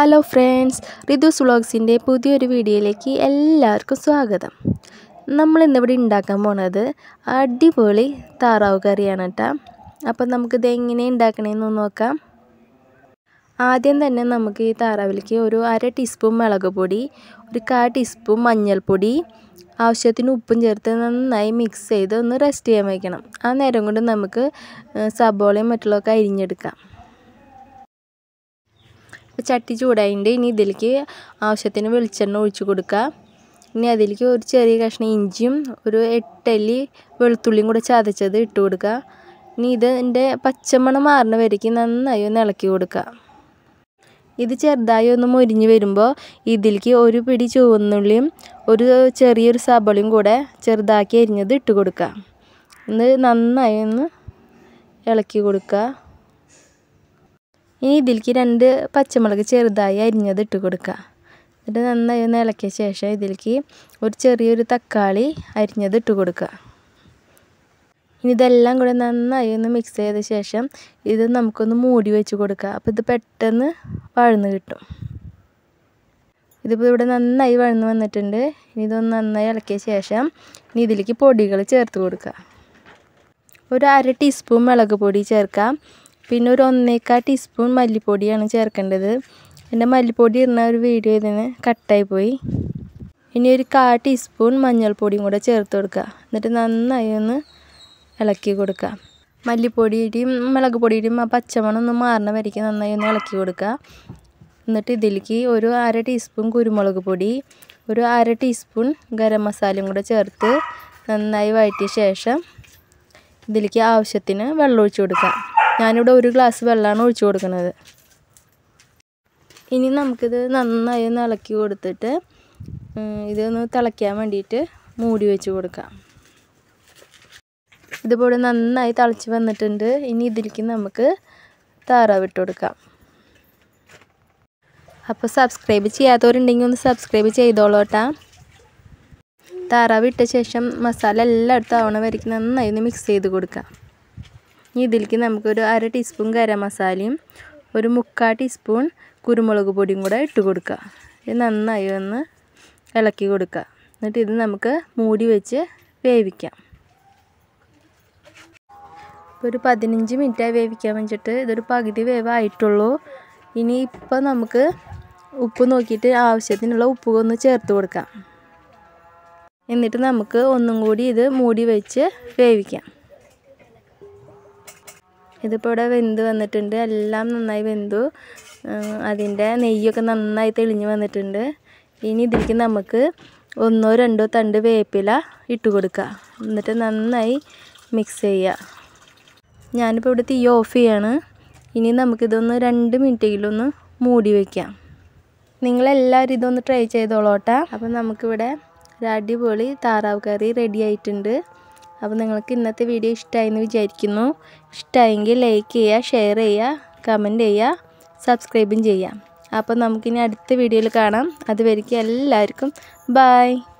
hello friends റിതുസ് വ്ളോഗ്സിൻ്റെ പുതിയൊരു വീഡിയോയിലേക്ക് എല്ലാവർക്കും സ്വാഗതം നമ്മൾ ഇന്നിവിടെ ഉണ്ടാക്കാൻ പോണത് അടിപൊളി താറാവ് കറിയാണ് കേട്ടോ അപ്പം നമുക്കിത് എങ്ങനെ ഉണ്ടാക്കണമെന്ന് നോക്കാം ആദ്യം തന്നെ നമുക്ക് ഈ താറാവിലേക്ക് ഒരു അര ടീസ്പൂൺ മുളക് പൊടി ഒരു കാ ടീസ്പൂൺ മഞ്ഞൾപ്പൊടി ആവശ്യത്തിന് ഉപ്പും ചേർത്ത് നന്നായി മിക്സ് ചെയ്ത് ഒന്ന് റെസ്റ്റ് ചെയ്യാൻ വയ്ക്കണം ആ നേരം കൊണ്ട് നമുക്ക് സബോളയും മറ്റുള്ളതൊക്കെ അരിഞ്ഞെടുക്കാം ചട്ടി ചൂടായിട്ട് ഇനി ഇതിലേക്ക് ആവശ്യത്തിന് വെളിച്ചെണ്ണ ഒഴിച്ച് കൊടുക്കുക ഇനി അതിലേക്ക് ഒരു ചെറിയ കഷ്ണം ഇഞ്ചിയും ഒരു എട്ടല്ലി വെളുത്തുള്ളിയും കൂടെ ചതച്ചത് ഇട്ട് കൊടുക്കുക ഇനി ഇതിൻ്റെ പച്ചമണം മാറുന്ന വരയ്ക്ക് നന്നായി ഒന്ന് ഇളക്കി കൊടുക്കുക ഇത് ചെറുതായി ഒന്ന് മൊരിഞ്ഞ് വരുമ്പോൾ ഇതിലേക്ക് ഒരു പിടി ചുവന്നുള്ളിയും ഒരു ചെറിയൊരു സബളയും കൂടെ ചെറുതാക്കി അരിഞ്ഞത് ഇട്ട് കൊടുക്കുക ഇത് നന്നായി ഒന്ന് ഇളക്കി കൊടുക്കുക ഇനി ഇതിലേക്ക് രണ്ട് പച്ചമുളക് ചെറുതായി അരിഞ്ഞത് ഇട്ട് കൊടുക്കുക എന്നിട്ട് നന്നായി ഒന്ന് ഇളക്കിയ ശേഷം ഇതിലേക്ക് ഒരു ചെറിയൊരു തക്കാളി അരിഞ്ഞത് ഇട്ട് കൊടുക്കുക ഇനി ഇതെല്ലാം കൂടെ നന്നായി ഒന്ന് മിക്സ് ചെയ്ത ശേഷം ഇത് നമുക്കൊന്ന് മൂടി വെച്ച് കൊടുക്കുക അപ്പോൾ ഇത് പെട്ടെന്ന് വഴന്ന് കിട്ടും ഇതിപ്പോൾ ഇവിടെ നന്നായി വഴന്ന് വന്നിട്ടുണ്ട് ഇനി ഇതൊന്ന് നന്നായി ഇളക്കിയ ശേഷം ഇനി ഇതിലേക്ക് പൊടികൾ ചേർത്ത് കൊടുക്കുക ഒരു അര ടീസ്പൂൺ മുളക് പൊടി ചേർക്കാം പിന്നെ ഒരു ഒന്നേക്കാൽ ടീസ്പൂൺ മല്ലിപ്പൊടിയാണ് ചേർക്കേണ്ടത് എൻ്റെ മല്ലിപ്പൊടി ഇടുന്ന ഒരു വീഡിയോ ഇതിന് കട്ടായി പോയി ഇനി ഒരു കാ ടീസ്പൂൺ മഞ്ഞൾപ്പൊടിയും കൂടെ ചേർത്ത് കൊടുക്കുക എന്നിട്ട് നന്നായി ഒന്ന് ഇളക്കി കൊടുക്കുക മല്ലിപ്പൊടിയുടെയും മുളക് പൊടിയുടെയും ആ പച്ചമണം ഒന്ന് മാറുന്ന വരയ്ക്ക് നന്നായി ഒന്ന് ഇളക്കി കൊടുക്കുക എന്നിട്ട് ഇതിലേക്ക് ഒരു അര ടീസ്പൂൺ കുരുമുളക് പൊടി ഒരു അര ടീസ്പൂൺ ഗരം മസാലയും കൂടെ ചേർത്ത് നന്നായി വഴറ്റിയ ശേഷം ഇതിലേക്ക് ആവശ്യത്തിന് വെള്ളം ഒഴിച്ചു കൊടുക്കുക ഞാനിവിടെ ഒരു ഗ്ലാസ് വെള്ളമാണ് ഒഴിച്ചു കൊടുക്കുന്നത് ഇനി നമുക്കിത് നന്നായി ഒന്ന് ഇളക്കി കൊടുത്തിട്ട് ഇതൊന്ന് തിളയ്ക്കാൻ വേണ്ടിയിട്ട് മൂടി വെച്ച് കൊടുക്കാം ഇതിപ്പോൾ നന്നായി തിളച്ച് വന്നിട്ടുണ്ട് ഇനി ഇതിലേക്ക് നമുക്ക് താറാവ് ഇട്ട് കൊടുക്കാം അപ്പോൾ സബ്സ്ക്രൈബ് ചെയ്യാത്തവരുണ്ടെങ്കിൽ ഒന്ന് സബ്സ്ക്രൈബ് ചെയ്തോളൂട്ടാ താറാവ് ഇട്ട ശേഷം മസാല എല്ലായിടത്തും ആവണ വരയ്ക്ക് നന്നായി ഒന്ന് മിക്സ് ചെയ്ത് കൊടുക്കാം ഇനി ഇതിലേക്ക് നമുക്കൊരു അര ടീസ്പൂൺ ഗരം മസാലയും ഒരു മുക്കാൽ ടീസ്പൂൺ കുരുമുളക് പൊടിയും കൂടെ ഇട്ട് കൊടുക്കുക ഇത് നന്നായി ഒന്ന് ഇളക്കി കൊടുക്കുക എന്നിട്ട് ഇത് നമുക്ക് മൂടി വെച്ച് വേവിക്കാം ഒരു പതിനഞ്ച് മിനിറ്റായി വേവിക്കാൻ വെച്ചിട്ട് ഇതൊരു പകുതി വേവായിട്ടുള്ളൂ ഇനി ഇപ്പോൾ നമുക്ക് ഉപ്പ് നോക്കിയിട്ട് ആവശ്യത്തിനുള്ള ഉപ്പ് ഒന്ന് ചേർത്ത് കൊടുക്കാം എന്നിട്ട് നമുക്ക് ഒന്നും കൂടി ഇത് മൂടി വെച്ച് വേവിക്കാം ഇതിപ്പോൾ ഇവിടെ വെന്ത് വന്നിട്ടുണ്ട് എല്ലാം നന്നായി വെന്തു അതിൻ്റെ നെയ്യൊക്കെ നന്നായി തെളിഞ്ഞ് വന്നിട്ടുണ്ട് ഇനി ഇതിലേക്ക് നമുക്ക് ഒന്നോ രണ്ടോ തണ്ട് വേപ്പില ഇട്ട് കൊടുക്കുക എന്നിട്ട് നന്നായി മിക്സ് ചെയ്യുക ഞാനിപ്പോൾ ഇവിടെ തീ ഓഫ് ചെയ്യാണ് ഇനി നമുക്കിതൊന്ന് രണ്ട് മിനിറ്റെങ്കിലും മൂടി വയ്ക്കാം നിങ്ങളെല്ലാവരും ഇതൊന്ന് ട്രൈ ചെയ്തോളോട്ടാ അപ്പം നമുക്കിവിടെ ഒരു അടിപൊളി താറാവ് കറി റെഡി ആയിട്ടുണ്ട് അപ്പോൾ നിങ്ങൾക്ക് ഇന്നത്തെ വീഡിയോ ഇഷ്ടമായി എന്ന് വിചാരിക്കുന്നു ഇഷ്ടമായെങ്കിൽ ലൈക്ക് ചെയ്യുക ഷെയർ ചെയ്യുക കമൻറ്റ് ചെയ്യുക സബ്സ്ക്രൈബും ചെയ്യാം അപ്പോൾ നമുക്കിനി അടുത്ത വീഡിയോയിൽ കാണാം അതുവരെയ്ക്കും എല്ലാവർക്കും ബായ്